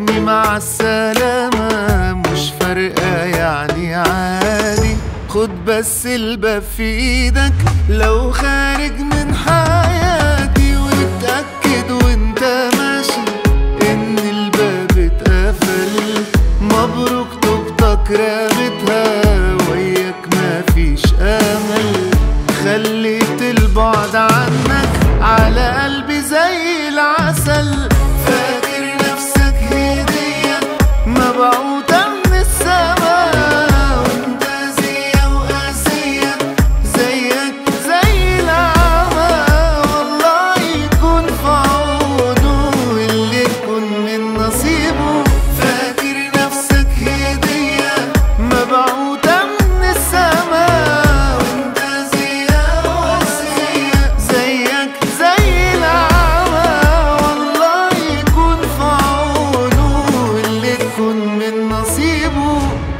ارمي مع السلامة مش فارقة يعني عادي خد بس الباب في ايدك لو خارج من حياتي واتأكد وانت ماشي ان الباب اتقفل مبروك طوبتك رامتها وياك مفيش امل خليت البعد عنك على قلبي زي العسل فاكر نفسك هدية مبعوثة من السماء وانت زي وقاسية زيك زي العمى والله يكون في عونه اللي يكون من نصيبه فاكر نفسك هدية مبعوثة من السماء وانت زي وقاسية زيك زي العمى والله يكون في عونه اللي يكون من نصيبه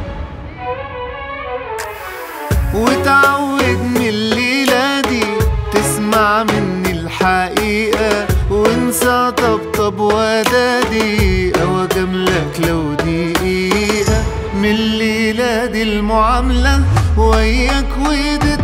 وتعود من الليلة دي تسمع مني الحقيقة وانسى طبطب ودادي او اجاملك لو دقيقة من الليلة دي المعاملة وياك ودي